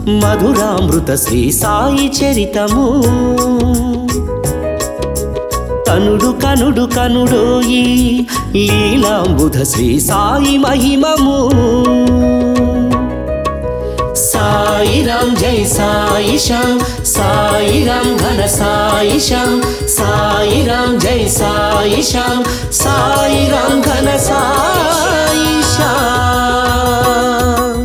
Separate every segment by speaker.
Speaker 1: మధురామృత శ్రీ సాయి చరితము కనుడు కనుడు కనుడోయి లీలాంబుధ శ్రీ సాయి మహిమము సాయిరాం జై సాయి శ్యామ్ సాయిరాం ఘన సాయి శ్యామ్ సాయిరాం జై సాయి శ్యామ్ సాయిరాం ఘన సాయి శ్యామ్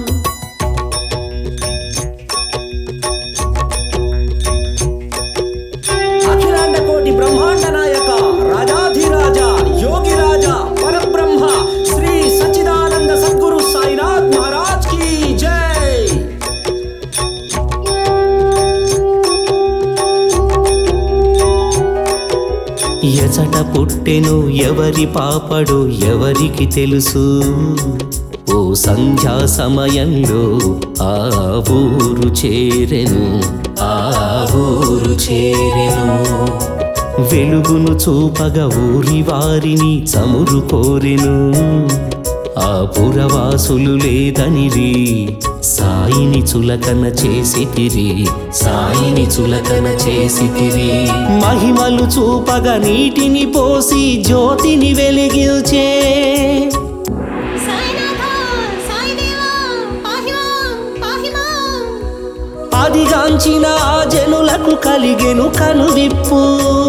Speaker 2: అఖిలాండ కోటి బ్రహ్మాండ నాయక రాజాధిరాజ యోగిరాజ పరబ్రహ్మ శ్రీ సచ్చిదానంద సద్గురు సాయినాథ్ మహారాజ్ కి జై
Speaker 1: ఎచట పుట్టెను ఎవరి పాపడు ఎవరికి తెలుసు ఓ సంధ్యా సమయంలో ఆ ఊరు చేరెను ఆ ఊరు చేరెను వెలుగును చూపగా ఊరి వారిని చమురు కోరెను ఆ పురవాసులు లేదనిరి సాయిని చులకన చేసితిరి సాయిని చులకన చేసితిరి మహిమలు చూపగా నీటిని పోసి జ్యోతిని వెలిగిల్చే
Speaker 3: సాయినాథ సాయిదేవా పాహిమాం పాహిమాం
Speaker 1: అదిగాంచిన ఆ జనులకు కలిగెను కనువిప్పు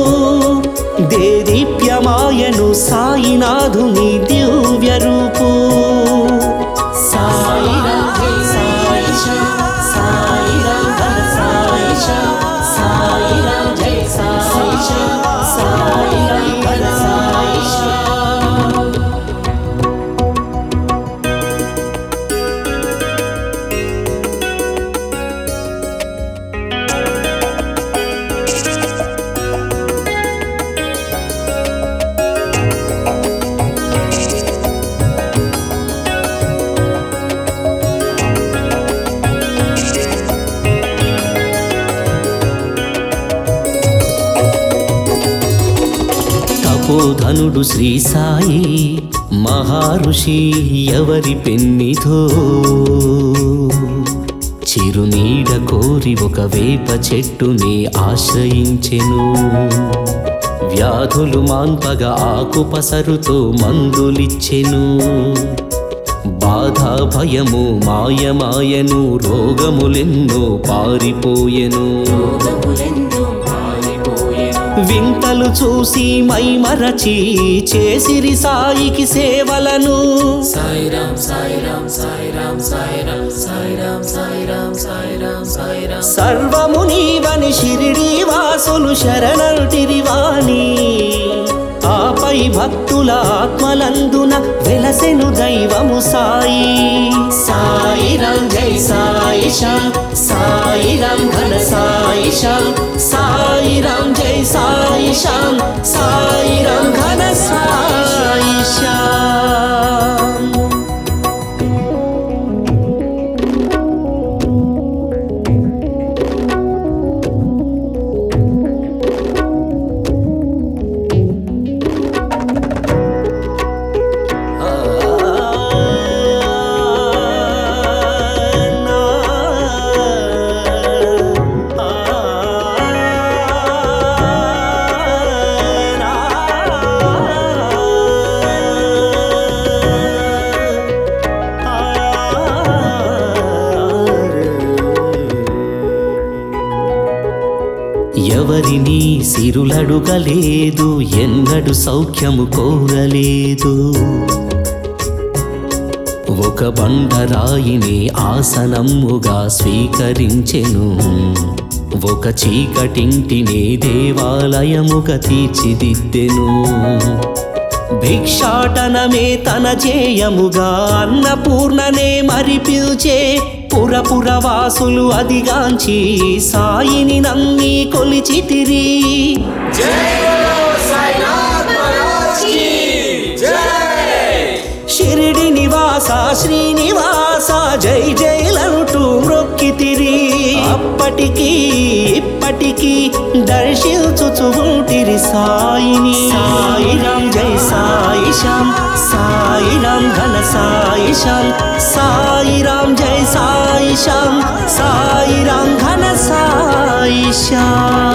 Speaker 1: దేదీప్యమాయను సాయినాథుని దివ్య రూపు సాయిరాం జై సాయి శ్యామ్, సాయిరాం ఘన సాయి శ్యామ్, సాయిరాం జై సాయి శ్యామ్, సాయిరాం ఘన సాయి శ్యామ్. తపోధనుడు శ్రీ సాయి మహారుషి ఎవరి పెన్నిధో చిరునీడ కోరి ఒక వేప చెట్టుని ఆశ్రయించెను వ్యాధులు మాన్పగా ఆకు పసరుతో మందులిచ్చెను బాధ భయము మాయమాయను రోగములెన్నో పారిపోయెను వింతలు చూసి మైమరచి చేసిరి సాయికి సేవలను సర్వము నీవని షిరిడి వాసులు శరణుటిరివాణి ఆపై భక్తుల ఆత్మలందున వెలసెను దైవము సాయి సాయిరాం జై సాయి శ్యామ్ సాయిరాం ఘన సాయి శ్యామ్ సాయిరాం జై సాయి శ్యామ్ సాయిరాం ఘన సాయి శ్యామ్ ఎవరిని సిరులడుగలేదు ఎన్నడు సౌఖ్యము కోరలేదు ఒక బండరాయిని ఆసనమ్ముగా స్వీకరించెను ఒక చీకటింటిని దేవాలయముగా తీర్చిదిద్దెను భిక్షాటనమే తన జేయముగా అన్నపూర్ణనే మరి పిల్చే పురపురవాసులు అదిగాంచి సాయిని నమ్మి కొలిచితిరి షిరిడి నివాస శ్రీనివాస జై జైలంటూ మ్రొక్కితిరి అప్పటికి ఇప్పటికి దర్శించుచు ఉంటిరి సాయిని సాయిరాం జై సాయి శ్యామ్ సాయిరాం ఘన సాయి శ్యామ్ సాయిరాం జై సాయి శ్యామ్ సాయి ఈశా